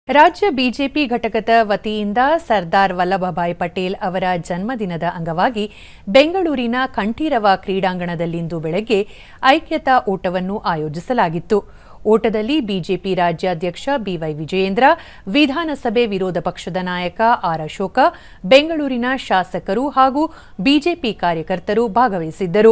ರಾಜ್ಯ ಬಿಜೆಪಿ ಘಟಕದ ವತಿಯಿಂದ ಸರ್ದಾರ್ ವಲ್ಲಭಭಾಯ್ ಪಟೇಲ್ ಅವರ ಜನ್ಮದಿನದ ಅಂಗವಾಗಿ ಬೆಂಗಳೂರಿನ ಕಂಠೀರವ ಕ್ರೀಡಾಂಗಣದಲ್ಲಿಂದು ಬೆಳಗ್ಗೆ ಐಕ್ಯತಾ ಓಟವನ್ನು ಆಯೋಜಿಸಲಾಗಿತ್ತು ಓಟದಲ್ಲಿ ಬಿಜೆಪಿ ರಾಜ್ಯಾಧ್ಯಕ್ಷ ಬಿವೈ ವಿಜಯೇಂದ್ರ ವಿಧಾನಸಭೆ ವಿರೋಧ ಪಕ್ಷದ ನಾಯಕ ಆರ್ ಅಶೋಕ ಬೆಂಗಳೂರಿನ ಶಾಸಕರು ಹಾಗೂ ಬಿಜೆಪಿ ಕಾರ್ಯಕರ್ತರು ಭಾಗವಹಿಸಿದ್ದರು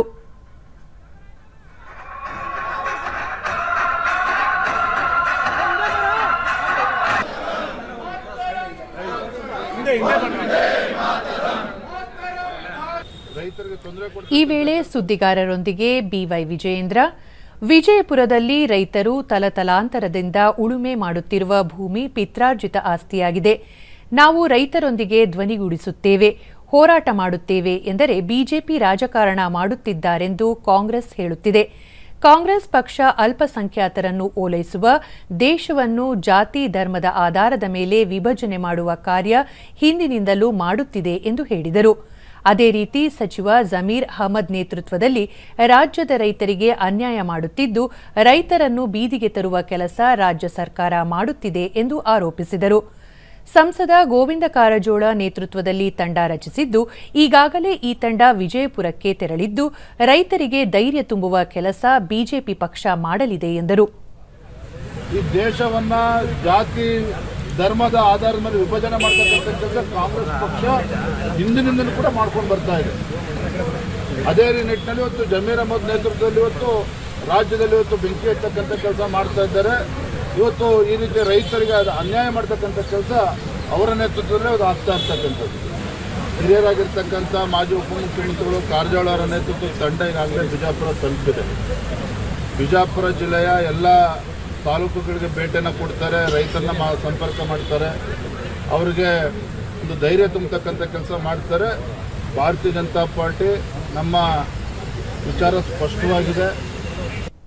ರೈತರಿಗೆ ತೊಂದರೆ ಈ ವೇಳೆ ಸುದ್ದಿಗಾರರೊಂದಿಗೆ ಬಿವೈ ವಿಜಯೇಂದ್ರ ವಿಜಯಪುರದಲ್ಲಿ ರೈತರು ತಲತಲಾಂತರದಿಂದ ಉಳುಮೆ ಮಾಡುತ್ತಿರುವ ಭೂಮಿ ಪಿತ್ರಾರ್ಜಿತ ಆಸ್ತಿಯಾಗಿದೆ ನಾವು ರೈತರೊಂದಿಗೆ ಧ್ವನಿಗೂಡಿಸುತ್ತೇವೆ ಹೋರಾಟ ಮಾಡುತ್ತೇವೆ ಎಂದರೆ ಬಿಜೆಪಿ ರಾಜಕಾರಣ ಮಾಡುತ್ತಿದ್ದಾರೆಂದು ಕಾಂಗ್ರೆಸ್ ಹೇಳುತ್ತಿದೆ ಕಾಂಗ್ರೆಸ್ ಪಕ್ಷ ಅಲ್ಪಸಂಖ್ಯಾತರನ್ನು ಓಲೈಸುವ ದೇಶವನ್ನು ಜಾತಿ ಧರ್ಮದ ಆಧಾರದ ಮೇಲೆ ವಿಭಜನೆ ಮಾಡುವ ಕಾರ್ಯ ಹಿಂದಿನಿಂದಲೂ ಮಾಡುತ್ತಿದೆ ಎಂದು ಹೇಳಿದರು ಅದೇ ರೀತಿ ಸಚಿವ ಜಮೀರ್ ಅಹಮದ್ ನೇತೃತ್ವದಲ್ಲಿ ರಾಜ್ಯದ ರೈತರಿಗೆ ಅನ್ಯಾಯ ಮಾಡುತ್ತಿದ್ದು ರೈತರನ್ನು ಬೀದಿಗೆ ತರುವ ಕೆಲಸ ರಾಜ್ಯ ಸರ್ಕಾರ ಮಾಡುತ್ತಿದೆ ಎಂದು ಆರೋಪಿಸಿದರು ಸಂಸದ ಗೋವಿಂದ ಕಾರಜೋಳ ನೇತೃತ್ವದಲ್ಲಿ ತಂಡ ರಚಿಸಿದ್ದು ಈಗಾಗಲೇ ಈ ತಂಡ ವಿಜಯಪುರಕ್ಕೆ ತೆರಳಿದ್ದು ರೈತರಿಗೆ ಧೈರ್ಯ ತುಂಬುವ ಕೆಲಸ ಬಿಜೆಪಿ ಪಕ್ಷ ಮಾಡಲಿದೆ ಎಂದರು ಈ ದೇಶವನ್ನ ಜಾತಿ ಧರ್ಮದ ಆಧಾರದ ಮೇಲೆ ವಿಭಜನೆ ಮಾಡ್ತಕ್ಕಂಥ ಕೆಲಸ ಕಾಂಗ್ರೆಸ್ ಪಕ್ಷ ಹಿಂದಿನಿಂದಲೂ ಕೂಡ ಮಾಡ್ಕೊಂಡು ಬರ್ತಾ ಇದೆ ಅದೇ ನಿಟ್ಟಿನಲ್ಲಿ ಇವತ್ತು ಜಮೀರ್ ಅಹಮದ್ ನೇತೃತ್ವದಲ್ಲಿ ಇವತ್ತು ರಾಜ್ಯದಲ್ಲಿ ಇವತ್ತು ಬೆಂಕಿ ಹಚ್ಚತಕ್ಕಂಥ ಕೆಲಸ ಮಾಡ್ತಾ ಇದ್ದಾರೆ ಇವತ್ತು ಈ ರೀತಿ ರೈತರಿಗೆ ಅದು ಅನ್ಯಾಯ ಮಾಡ್ತಕ್ಕಂಥ ಕೆಲಸ ಅವರ ನೇತೃತ್ವದಲ್ಲೇ ಅದು ಆಗ್ತಾ ಇರ್ತಕ್ಕಂಥದ್ದು ಹಿರಿಯರಾಗಿರ್ತಕ್ಕಂಥ ಮಾಜಿ ಉಪಮುಖ್ಯಮಂತ್ರಿಗಳು ಕಾರಜೋಳ ಅವರ ನೇತೃತ್ವದ ತಂಡ ಈಗಾಗಲೇ ಬಿಜಾಪುರ ತಲುಪಿದೆ ಬಿಜಾಪುರ ಜಿಲ್ಲೆಯ ಎಲ್ಲ ತಾಲೂಕುಗಳಿಗೆ ಭೇಟಿಯನ್ನು ಕೊಡ್ತಾರೆ ರೈತರನ್ನ ಮಾ ಸಂಪರ್ಕ ಮಾಡ್ತಾರೆ ಅವರಿಗೆ ಒಂದು ಧೈರ್ಯ ತುಂಬತಕ್ಕಂಥ ಕೆಲಸ ಮಾಡ್ತಾರೆ ಭಾರತೀಯ ಜನತಾ ಪಾರ್ಟಿ ನಮ್ಮ ವಿಚಾರ ಸ್ಪಷ್ಟವಾಗಿದೆ